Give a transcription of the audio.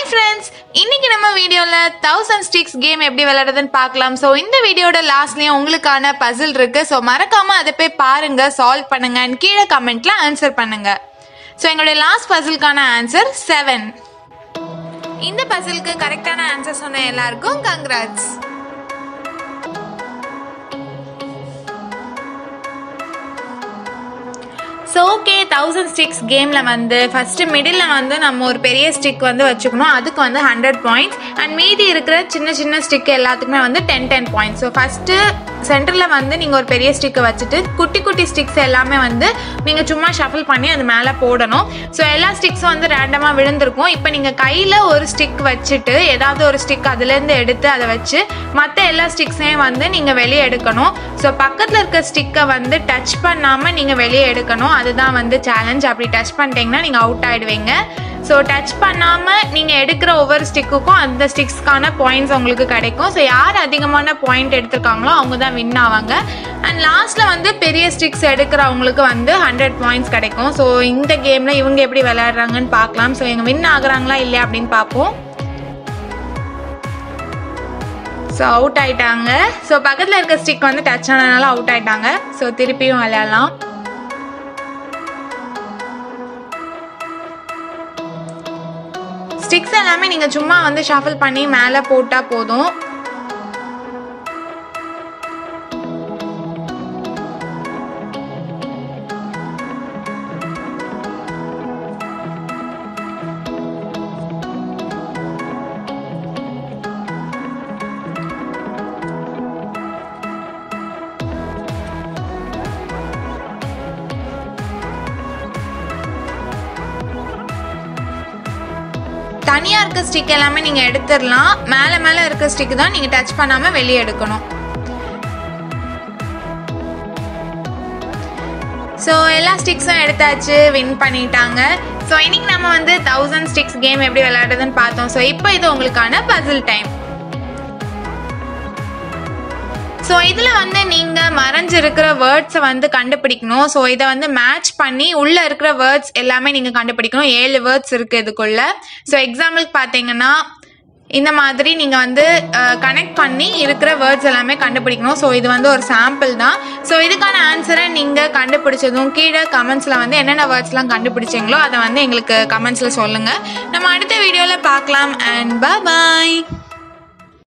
friends இன்னைக்கு நம்ம வீடியோவில் தௌசண்ட் ஸ்டிக்ஸ் கேம் எப்படி விளையாடுறதுன்னு பார்க்கலாம் ஸோ இந்த வீடியோட லாஸ்ட்லேயும் உங்களுக்கான பசில் இருக்கு ஸோ மறக்காம அதை போய் பாருங்க சால்வ் பண்ணுங்க and கீழே கமெண்ட்ல ஆன்சர் பண்ணுங்க ஸோ எங்களுடைய லாஸ்ட் பசிலுக்கான ஆன்சர் செவன் இந்த பசிலுக்கு கரெக்டான ஆன்சர் சொன்ன எல்லாருக்கும் congrats so okay thousand sticks கேமில் வந்து ஃபஸ்ட்டு மிடில் வந்து நம்ம ஒரு பெரிய ஸ்டிக் வந்து வச்சுக்கணும் அதுக்கு வந்து ஹண்ட்ரட் பாயிண்ட்ஸ் அண்ட் மீதி இருக்கிற சின்ன சின்ன ஸ்டிக் எல்லாத்துக்குமே வந்து ten ten points so first சென்டரில் வந்து நீங்கள் ஒரு பெரிய ஸ்டிக்கை வச்சுட்டு குட்டி குட்டி ஸ்டிக்ஸ் எல்லாமே வந்து நீங்கள் சும்மா ஷஃபிள் பண்ணி அது மேலே போடணும் ஸோ எல்லா ஸ்டிக்ஸும் வந்து ரேண்டமாக விழுந்திருக்கும் இப்போ நீங்கள் கையில் ஒரு ஸ்டிக் வச்சுட்டு ஏதாவது ஒரு ஸ்டிக் அதுலேருந்து எடுத்து அதை வச்சு மற்ற எல்லா ஸ்டிக்ஸையும் வந்து நீங்கள் வெளியே எடுக்கணும் ஸோ பக்கத்தில் இருக்க ஸ்டிக்கை வந்து டச் பண்ணாமல் நீங்கள் வெளியே எடுக்கணும் அதுதான் வந்து சேலஞ்ச் அப்படி டச் பண்ணிட்டீங்கன்னா நீங்கள் அவுட் ஆகிடுவீங்க ஸோ டச் பண்ணாமல் நீங்கள் எடுக்கிற ஒவ்வொரு ஸ்டிக்குக்கும் அந்த ஸ்டிக்ஸ்க்கான பாயிண்ட்ஸ் உங்களுக்கு கிடைக்கும் ஸோ யார் அதிகமான பாயிண்ட் எடுத்திருக்காங்களோ அவங்க தான் வின் ஆவாங்க அண்ட் லாஸ்ட்டில் வந்து பெரிய ஸ்டிக்ஸ் எடுக்கிறவங்களுக்கு வந்து ஹண்ட்ரட் பாயிண்ட்ஸ் கிடைக்கும் ஸோ இந்த கேமில் இவங்க எப்படி விளையாடுறாங்கன்னு பார்க்கலாம் ஸோ இவங்க வின் ஆகுறாங்களா இல்லையா அப்படின்னு பார்ப்போம் ஸோ அவுட் ஆயிட்டாங்க ஸோ பக்கத்தில் இருக்க ஸ்டிக் வந்து டச் ஆனதுனால அவுட் ஆயிட்டாங்க ஸோ திருப்பியும் விளையாடலாம் ஸ்டிக்ஸ் எல்லாமே நீங்கள் சும்மா வந்து ஷஃபிள் பண்ணி மேலே போட்டால் போதும் தனியாக இருக்க ஸ்டிக் எல்லாமே நீங்கள் எடுத்துடலாம் மேலே மேலே இருக்க ஸ்டிக் தான் நீங்கள் டச் பண்ணாமல் வெளியே எடுக்கணும் ஸோ எல்லா ஸ்டிக்ஸும் எடுத்தாச்சு வின் பண்ணிட்டாங்க ஸோ இன்னைக்கு நம்ம வந்து தௌசண்ட் ஸ்டிக்ஸ் கேம் எப்படி விளையாடுறதுன்னு பார்த்தோம் ஸோ இப்போ இது உங்களுக்கான பசில் டைம் ஸோ இதில் வந்து நீங்கள் மறைஞ்சிருக்கிற வேர்ட்ஸை வந்து கண்டுபிடிக்கணும் ஸோ இதை வந்து மேட்ச் பண்ணி உள்ளே இருக்கிற வேர்ட்ஸ் எல்லாமே நீங்கள் கண்டுபிடிக்கணும் ஏழு வேர்ட்ஸ் இருக்குது இதுக்குள்ள ஸோ எக்ஸாம்பிளுக்கு பார்த்தீங்கன்னா இந்த மாதிரி நீங்கள் வந்து கனெக்ட் பண்ணி இருக்கிற வேர்ட்ஸ் எல்லாமே கண்டுபிடிக்கணும் ஸோ இது வந்து ஒரு சாம்பிள் தான் ஸோ இதுக்கான ஆன்சரை நீங்கள் கண்டுபிடிச்சதும் கீழே கமெண்ட்ஸில் வந்து என்னென்ன வேர்ட்ஸ்லாம் கண்டுபிடிச்சிங்களோ அதை வந்து எங்களுக்கு கமெண்ட்ஸில் சொல்லுங்கள் நம்ம அடுத்த வீடியோவில் பார்க்கலாம் அண்ட் பாய்